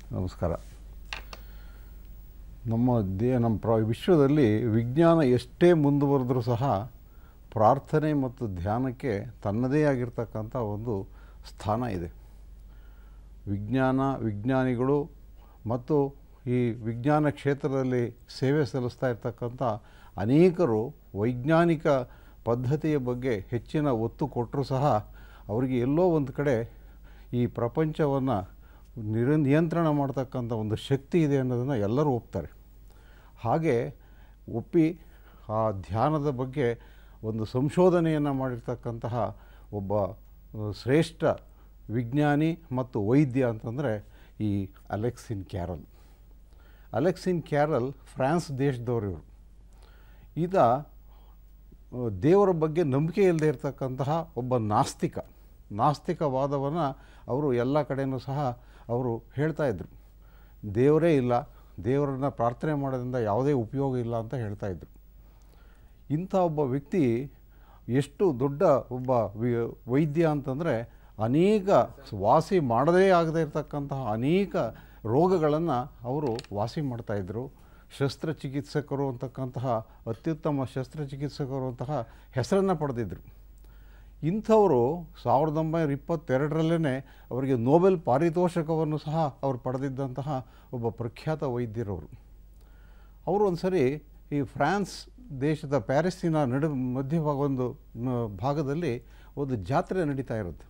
ನಮಸ್ಕಾರ ನಮ್ಮ ದೇ ನಮ್ಮ ಪ್ರ ವಿಶ್ವದಲ್ಲಿ ವಿಜ್ಞಾನ ಎಷ್ಟೇ ಮುಂದುವರೆದ್ರೂ ಸಹ ಪ್ರಾರ್ಥನೆ ಮತ್ತು ಧ್ಯಾನಕ್ಕೆ ತನ್ನದೇ ಆಗಿರ್ತಕ್ಕಂಥ ಒಂದು ಸ್ಥಾನ ಇದೆ ವಿಜ್ಞಾನ ವಿಜ್ಞಾನಿಗಳು ಮತ್ತು ಈ ವಿಜ್ಞಾನ ಕ್ಷೇತ್ರದಲ್ಲಿ ಸೇವೆ ಸಲ್ಲಿಸ್ತಾ ಇರ್ತಕ್ಕಂಥ ಅನೇಕರು ವೈಜ್ಞಾನಿಕ ಪದ್ಧತಿಯ ಬಗ್ಗೆ ಹೆಚ್ಚಿನ ಒತ್ತು ಕೊಟ್ಟರೂ ಸಹ ಅವರಿಗೆ ಎಲ್ಲೋ ಒಂದು ಕಡೆ ಈ ಪ್ರಪಂಚವನ್ನು ನಿರ ನಿಯಂತ್ರಣ ಮಾಡ್ತಕ್ಕಂಥ ಒಂದು ಶಕ್ತಿ ಇದೆ ಅನ್ನೋದನ್ನು ಎಲ್ಲರೂ ಒಪ್ತಾರೆ ಹಾಗೆ ಒಪ್ಪಿ ಆ ಧ್ಯಾನದ ಬಗ್ಗೆ ಒಂದು ಸಂಶೋಧನೆಯನ್ನು ಮಾಡಿರ್ತಕ್ಕಂತಹ ಒಬ್ಬ ಆ, ಶ್ರೇಷ್ಠ ವಿಜ್ಞಾನಿ ಮತ್ತು ವೈದ್ಯ ಅಂತಂದರೆ ಈ Alexis Carrel Alexis Carrel France ದೇಶದವರು ಇವರು ಈತ ಆ, ದೇವರ ಬಗ್ಗೆ ನಂಬಿಕೆ ಇಲ್ಲದೆ ಇರತಕ್ಕಂತಹ ಒಬ್ಬ ನಾಸ್ತಿಕ ನಾಸ್ತಿಕವಾದವನ್ನು ಅವರು ಎಲ್ಲ ಕಡೆಯೂ ಸಹ ಅವರು ಹೇಳ್ತಾ ಇದ್ರು ದೇವರೇ ಇಲ್ಲ ದೇವರನ್ನ ಪ್ರಾರ್ಥನೆ ಮಾಡೋದ್ರಿಂದ ಯಾವುದೇ ಉಪಯೋಗ ಇಲ್ಲ ಅಂತ ಹೇಳ್ತಾ ಇದ್ರು ಇಂಥ ಒಬ್ಬ ವ್ಯಕ್ತಿ ಎಷ್ಟು ದೊಡ್ಡ ಒಬ್ಬ ವಿ- ವೈದ್ಯ ಅಂತಂದರೆ ಅನೇಕ ವಾಸಿ ಮಾಡದೇ ಆಗದೇ ಇರತಕ್ಕಂತಹ ಅನೇಕ ರೋಗಗಳನ್ನು ಅವರು ವಾಸಿ ಮಾಡ್ತಾಯಿದ್ರು ಶಸ್ತ್ರಚಿಕಿತ್ಸಕರು ಅಂತಕ್ಕಂತಹ ಅತ್ಯುತ್ತಮ ಶಸ್ತ್ರಚಿಕಿತ್ಸಕರು ಅಂತಹ ಹೆಸರನ್ನು ಪಡೆದಿದ್ದರು ಇಂಥವರು ಸಾವಿರದ ಒಂಬೈನೂರ ಇಪ್ಪತ್ತೆರಡರಲ್ಲೇ ಅವರಿಗೆ ನೋಬೆಲ್ ಪಾರಿತೋಷಕವನ್ನು ಸಹ ಅವರು ಪಡೆದಿದ್ದಂತಹ ಒಬ್ಬ ಪ್ರಖ್ಯಾತ ವೈದ್ಯರವರು ಅವರು ಒಂದು ಸರಿ ಈ ಫ್ರಾನ್ಸ್ ದೇಶದ ಪ್ಯಾರಿಸ್ಸಿನ ನಡು ಮಧ್ಯಭಾಗ ಒಂದು ಮ- ಭಾಗದಲ್ಲಿ ಒಂದು ಜಾತ್ರೆ ನಡೀತಾ ಇರುತ್ತೆ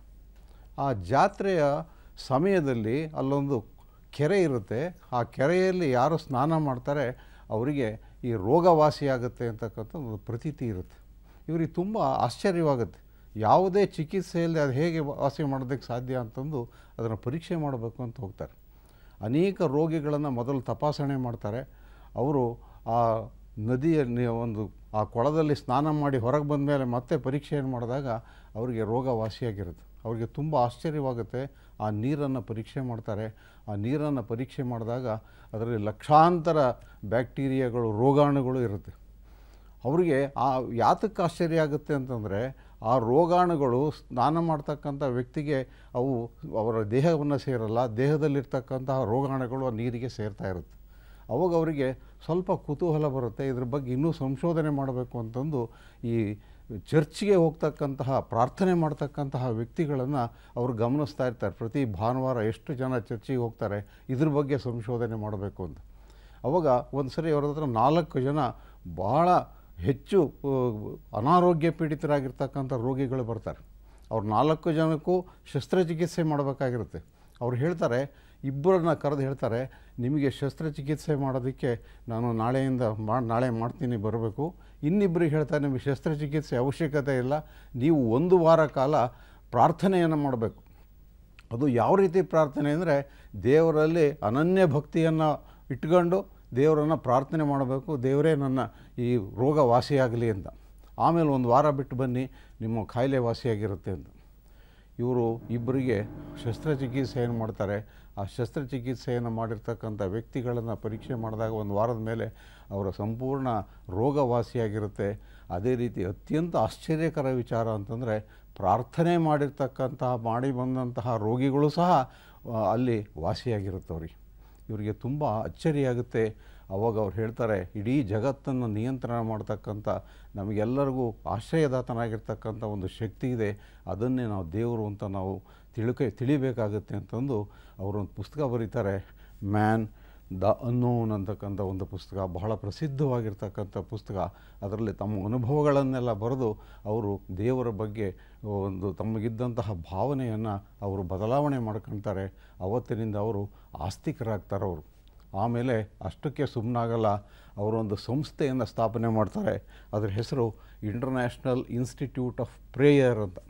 ಆ ಜಾತ್ರೆಯ ಸಮಯದಲ್ಲಿ ಅಲ್ಲೊಂದು ಕೆರೆ ಇರುತ್ತೆ ಆ ಕೆರೆಯಲ್ಲಿ ಯಾರು ಸ್ನಾನ ಮಾಡ್ತಾರೆ ಅವರಿಗೆ ಈ ರೋಗವಾಸಿಯಾಗುತ್ತೆ ಅಂತಕ್ಕಂಥ ಒಂದು ಪ್ರತೀತಿ ಇರುತ್ತೆ ಇವರಿಗೆ ತುಂಬ ಆಶ್ಚರ್ಯವಾಗುತ್ತೆ ಯಾವುದೇ ಚಿಕಿತ್ಸೆ ಇಲ್ಲದೆ ಅದು ಹೇಗೆ ವಾಸಿ ಮಾಡೋದಕ್ಕೆ ಸಾಧ್ಯ ಅಂತಂದು ಅದನ್ನು ಪರೀಕ್ಷೆ ಮಾಡಬೇಕು ಅಂತ ಹೋಗ್ತಾರೆ ಅನೇಕ ರೋಗಿಗಳನ್ನು ಮೊದಲು ತಪಾಸಣೆ ಮಾಡ್ತಾರೆ ಅವರು ಆ ನದಿಯ ನಿ- ಒಂದು ಆ ಕೊಳದಲ್ಲಿ ಸ್ನಾನ ಮಾಡಿ ಹೊರಗೆ ಬಂದ ಮೇಲೆ ಮತ್ತೆ ಪರೀಕ್ಷೆಯನ್ನು ಮಾಡಿದಾಗ ಅವರಿಗೆ ರೋಗ ವಾಸಿಯಾಗಿರುತ್ತೆ ಅವರಿಗೆ ತುಂಬ ಆಶ್ಚರ್ಯವಾಗುತ್ತೆ ಆ ನೀರನ್ನು ಪರೀಕ್ಷೆ ಮಾಡ್ತಾರೆ ಆ ನೀರನ್ನು ಪರೀಕ್ಷೆ ಮಾಡಿದಾಗ ಅದರಲ್ಲಿ ಲಕ್ಷಾಂತರ ಬ್ಯಾಕ್ಟೀರಿಯಾಗಳು ರೋಗಾಣುಗಳು ಇರುತ್ತೆ ಅವರಿಗೆ ಆ ಯಾತಕ್ಕೆ ಆಶ್ಚರ್ಯ ಆಗುತ್ತೆ ಅಂತಂದರೆ ಆ ರೋಗಾಣುಗಳು ಸ್ನಾನ ಮಾಡ್ತಕ್ಕಂಥ ವ್ಯಕ್ತಿಗೆ ಅವು ಅವರ ದೇಹವನ್ನು ಸೇರಲ್ಲ ದೇಹದಲ್ಲಿರ್ತಕ್ಕಂತಹ ರೋಗಾಣುಗಳು ಆ ನೀರಿಗೆ ಸೇರ್ತಾ ಇರುತ್ತೆ ಅವಾಗ ಅವರಿಗೆ ಸ್ವಲ್ಪ ಕುತೂಹಲ ಬರುತ್ತೆ ಇದ್ರ ಬಗ್ಗೆ ಇನ್ನೂ ಸಂಶೋಧನೆ ಮಾಡಬೇಕು ಅಂತಂದು ಈ ಚರ್ಚ್ಗೆ ಹೋಗ್ತಕ್ಕಂತಹ ಪ್ರಾರ್ಥನೆ ಮಾಡ್ತಕ್ಕಂತಹ ವ್ಯಕ್ತಿಗಳನ್ನು ಅವರು ಗಮನಿಸ್ತಾ ಇರ್ತಾರೆ ಪ್ರತಿ ಭಾನುವಾರ ಎಷ್ಟು ಜನ ಚರ್ಚಿಗೆ ಹೋಗ್ತಾರೆ ಇದ್ರ ಬಗ್ಗೆ ಸಂಶೋಧನೆ ಮಾಡಬೇಕು ಅಂತ ಅವಾಗ ಒಂದು ಸರಿ ಅವ್ರ ಹತ್ರ ನಾಲ್ಕು ಜನ ಬಹಳ ಹೆಚ್ಚು ಆ, ಅನಾರೋಗ್ಯ ಪೀಡಿತರಾಗಿರ್ತಕ್ಕಂಥ ರೋಗಿಗಳು ಬರ್ತಾರೆ ಅವ್ರು ನಾಲ್ಕು ಜನಕ್ಕೂ ಶಸ್ತ್ರಚಿಕಿತ್ಸೆ ಮಾಡಬೇಕಾಗಿರುತ್ತೆ ಅವ್ರು ಹೇಳ್ತಾರೆ ಇಬ್ಬರನ್ನ ಕರೆದು ಹೇಳ್ತಾರೆ ನಿಮಗೆ ಶಸ್ತ್ರಚಿಕಿತ್ಸೆ ಮಾಡೋದಕ್ಕೆ ನಾನು ನಾಳೆಯಿಂದ ಮಾ ನಾಳೆ ಮಾಡ್ತೀನಿ ಬರಬೇಕು ಇನ್ನಿಬ್ಬರಿಗೆ ಹೇಳ್ತಾರೆ ನಿಮಗೆ ಶಸ್ತ್ರಚಿಕಿತ್ಸೆ ಅವಶ್ಯಕತೆ ಇಲ್ಲ ನೀವು ಒಂದು ವಾರ ಕಾಲ ಪ್ರಾರ್ಥನೆಯನ್ನು ಮಾಡಬೇಕು ಅದು ಯಾವ ರೀತಿ ಪ್ರಾರ್ಥನೆ ಅಂದರೆ ದೇವರಲ್ಲಿ ಅನನ್ಯ ಭಕ್ತಿಯನ್ನು ಇಟ್ಕೊಂಡು ದೇವರನ್ನು ಪ್ರಾರ್ಥನೆ ಮಾಡಬೇಕು ದೇವರೇ ನನ್ನ ಈ ರೋಗ ವಾಸಿಯಾಗಲಿ ಅಂತ ಆಮೇಲೆ ಒಂದು ವಾರ ಬಿಟ್ಟು ಬನ್ನಿ ನಿಮ್ಮ ಕಾಯಿಲೆ ವಾಸಿಯಾಗಿರುತ್ತೆ ಅಂತ ಇವರು ಇಬ್ಬರಿಗೆ ಶಸ್ತ್ರಚಿಕಿತ್ಸೆಯನ್ನು ಮಾಡ್ತಾರೆ ಆ ಶಸ್ತ್ರಚಿಕಿತ್ಸೆಯನ್ನು ಮಾಡಿರ್ತಕ್ಕಂಥ ವ್ಯಕ್ತಿಗಳನ್ನು ಪರೀಕ್ಷೆ ಮಾಡಿದಾಗ ಒಂದು ವಾರದ ಮೇಲೆ ಅವರ ಸಂಪೂರ್ಣ ರೋಗ ವಾಸಿಯಾಗಿರುತ್ತೆ ಅದೇ ರೀತಿ ಅತ್ಯಂತ ಆಶ್ಚರ್ಯಕರ ವಿಚಾರ ಅಂತಂದರೆ ಪ್ರಾರ್ಥನೆ ಮಾಡಿರ್ತಕ್ಕಂತಹ ಮಾಡಿ ಬಂದಂತಹ ರೋಗಿಗಳು ಸಹ ಆ, ಅಲ್ಲಿ ವಾಸಿಯಾಗಿರುತ್ತೆ ಅವ್ರಿಗೆ ಇವರಿಗೆ ತುಂಬ ಅಚ್ಚರಿಯಾಗುತ್ತೆ ಅವಾಗ ಅವ್ರು ಹೇಳ್ತಾರೆ ಇಡೀ ಜಗತ್ತನ್ನು ನಿಯಂತ್ರಣ ಮಾಡ್ತಕ್ಕಂಥ ನಮಗೆಲ್ಲರಿಗೂ ಆಶ್ರಯದಾತನಾಗಿರ್ತಕ್ಕಂಥ ಒಂದು ಶಕ್ತಿ ಇದೆ ಅದನ್ನೇ ನಾವು ದೇವರು ಅಂತ ನಾವು ತಿಳ್ಕ ತಿಳಿಬೇಕಾಗುತ್ತೆ ಅಂತಂದು ಅವರೊಂದು ಪುಸ್ತಕ ಬರೀತಾರೆ ಮ್ಯಾನ್ ದ ಅನ್ನೋನ್ ಅಂತಕ್ಕಂಥ ಒಂದು ಪುಸ್ತಕ ಬಹಳ ಪ್ರಸಿದ್ಧವಾಗಿರ್ತಕ್ಕಂಥ ಪುಸ್ತಕ ಅದರಲ್ಲಿ ತಮ್ಮ ಅನುಭವಗಳನ್ನೆಲ್ಲ ಬರೆದು ಅವರು ದೇವರ ಬಗ್ಗೆ ಒಂದು ತಮಗಿದ್ದಂತಹ ಭಾವನೆಯನ್ನು ಅವರು ಬದಲಾವಣೆ ಮಾಡ್ಕೊಳ್ತಾರೆ ಅವತ್ತಿನಿಂದ ಅವರು ಆಸ್ತಿಕರಾಗ್ತಾರೆ ಅವರು ಆಮೇಲೆ ಅಷ್ಟಕ್ಕೆ ಸುಮ್ಮನಾಗಲ್ಲ ಅವರೊಂದು ಸಂಸ್ಥೆಯನ್ನು ಸ್ಥಾಪನೆ ಮಾಡ್ತಾರೆ ಅದರ ಹೆಸರು ಇಂಟರ್ನ್ಯಾಷನಲ್ ಇನ್ಸ್ಟಿಟ್ಯೂಟ್ ಆಫ್ ಪ್ರೇಯರ್ ಅಂತ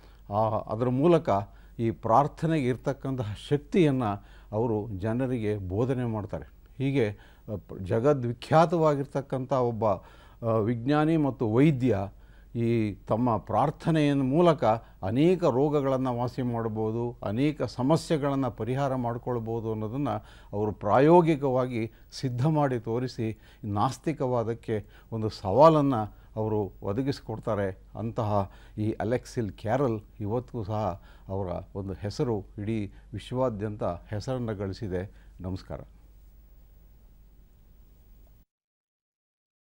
ಆ ಅದರ ಮೂಲಕ ಈ ಪ್ರಾರ್ಥನೆಗೆ ಇರ್ತಕ್ಕಂತಹ ಶಕ್ತಿಯನ್ನು ಅವರು ಜನರಿಗೆ ಬೋಧನೆ ಮಾಡ್ತಾರೆ ಹೀಗೆ ಅ, ಪ- ಜಗದ್ವಿಖ್ಯಾತವಾಗಿರ್ತಕ್ಕಂಥ ಒಬ್ಬ ಆ, ವಿಜ್ಞಾನಿ ಮತ್ತು ವೈದ್ಯ ಈ ತಮ್ಮ ಪ್ರಾರ್ಥನೆಯ ಮೂಲಕ ಅನೇಕ ರೋಗಗಳನ್ನು ವಾಸಿ ಮಾಡ್ಬೋದು ಅನೇಕ ಸಮಸ್ಯೆಗಳನ್ನು ಪರಿಹಾರ ಮಾಡ್ಕೊಳ್ಬೋದು ಅನ್ನೋದನ್ನು ಅವರು ಪ್ರಾಯೋಗಿಕವಾಗಿ ಸಿದ್ಧ ಮಾಡಿ ತೋರಿಸಿ ನಾಸ್ತಿಕವಾದಕ್ಕೆ ಒಂದು ಸವಾಲನ್ನು ಅವರು ಒದಗಿಸಿಕೊಡ್ತಾರೆ ಅಂತಹ ಈ ಅಲೆಕ್ಸಿಲ್ ಕ್ಯಾರಲ್ ಇವತ್ತಿಗೂ ಸಹ ಅವರ ಒಂದು ಹೆಸರು ಇಡೀ ವಿಶ್ವಾದ್ಯಂತ ಹೆಸರನ್ನು ಗಳಿಸಿದೆ ನಮಸ್ಕಾರ